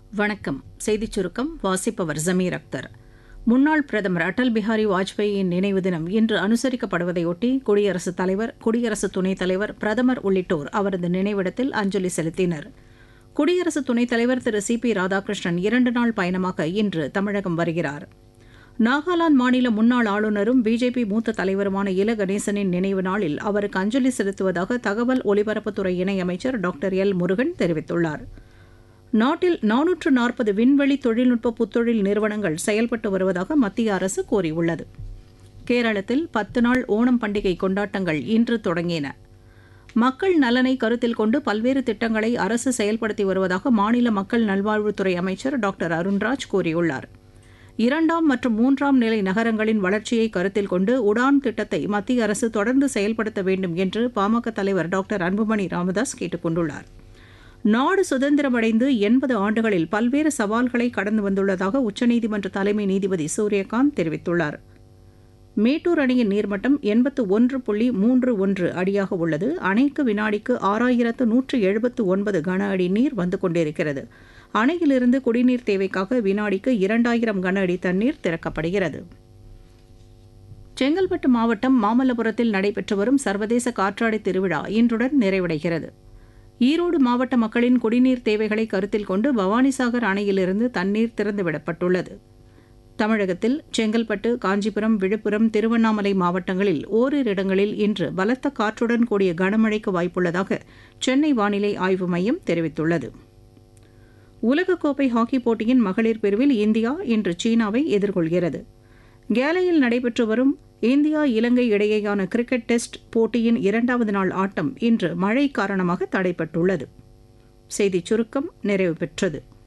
வணக்கம் செய்திச் சுருக்கம் வாசிப்பவர் ஜமீர் அக்தர் முன்னாள் பிரதமர் அடல் பிஹாரி வாஜ்பேயியின் நினைவு தினம் இன்று அனுசரிக்கப்படுவதையொட்டி குடியரசுத் தலைவர் குடியரசு துணைத் தலைவர் பிரதமர் உள்ளிட்டோர் அவரது நினைவிடத்தில் அஞ்சலி செலுத்தினர் குடியரசு துணைத் தலைவர் திரு சி பி ராதாகிருஷ்ணன் இரண்டு நாள் பயணமாக இன்று தமிழகம் வருகிறார் நாகாலாந்து மாநில முன்னாள் ஆளுநரும் பிஜேபி மூத்த தலைவருமான இல கணேசனின் நினைவு நாளில் அவருக்கு அஞ்சலி செலுத்துவதாக தகவல் ஒலிபரப்புத்துறை இணையமைச்சர் டாக்டர் எல் முருகன் தெரிவித்துள்ளார் நாட்டில் நானூற்று நாற்பது விண்வெளி தொழில்நுட்ப புத்தொழில் நிறுவனங்கள் செயல்பட்டு வருவதாக மத்திய அரசு கூறியுள்ளது கேரளத்தில் பத்து நாள் ஓணம் பண்டிகை கொண்டாட்டங்கள் இன்று தொடங்கின மக்கள் நலனை கருத்தில் கொண்டு பல்வேறு திட்டங்களை அரசு செயல்படுத்தி வருவதாக மாநில மக்கள் நல்வாழ்வுத்துறை அமைச்சர் டாக்டர் அருண்ராஜ் கூறியுள்ளார் இரண்டாம் மற்றும் மூன்றாம் நிலை நகரங்களின் வளர்ச்சியை கருத்தில் கொண்டு உடான் திட்டத்தை மத்திய அரசு தொடர்ந்து செயல்படுத்த வேண்டும் என்று பாமக தலைவர் டாக்டர் அன்புமணி ராமதாஸ் கேட்டுக் கொண்டுள்ளார் நாடு சுதந்திரமடைந்து எண்பது ஆண்டுகளில் பல்வேறு சவால்களை கடந்து வந்துள்ளதாக உச்சநீதிமன்ற தலைமை நீதிபதி சூரியகாந்த் தெரிவித்துள்ளார் மேட்டூர் அணையின் நீர்மட்டம் எண்பத்து ஒன்று புள்ளி மூன்று ஒன்று அடியாக உள்ளது அணைக்கு வினாடிக்கு ஆறாயிரத்து நூற்று எழுபத்து ஒன்பது கன அடி நீர் வந்து கொண்டிருக்கிறது அணையிலிருந்து குடிநீர் தேவைக்காக வினாடிக்கு இரண்டாயிரம் கன அடி தண்ணீர் திறக்கப்படுகிறது செங்கல்பட்டு மாவட்டம் மாமல்லபுரத்தில் நடைபெற்று வரும் சர்வதேச காற்றாடி திருவிழா இன்றுடன் நிறைவடைகிறது ஈரோடு மாவட்ட மக்களின் குடிநீர் தேவைகளை கருத்தில் கொண்டு பவானிசாகர் அணையிலிருந்து தண்ணீர் திறந்துவிடப்பட்டுள்ளது தமிழகத்தில் செங்கல்பட்டு காஞ்சிபுரம் விழுப்புரம் திருவண்ணாமலை மாவட்டங்களில் ஓரிரு இடங்களில் இன்று பலத்த காற்றுடன் கூடிய கனமழைக்கு வாய்ப்புள்ளதாக சென்னை வானிலை ஆய்வு மையம் தெரிவித்துள்ளது உலகக்கோப்பை ஹாக்கி போட்டியின் மகளிர் பிரிவில் இந்தியா இன்று சீனாவை எதிர்கொள்கிறது கேலையில் நடைபெற்று வரும் இந்தியா இலங்கை இடையேயான கிரிக்கெட் டெஸ்ட் போட்டியின் இரண்டாவது நாள் ஆட்டம் இன்று மழை காரணமாக தடைப்பட்டுள்ளது செய்திச் சுருக்கம் நிறைவு பெற்றது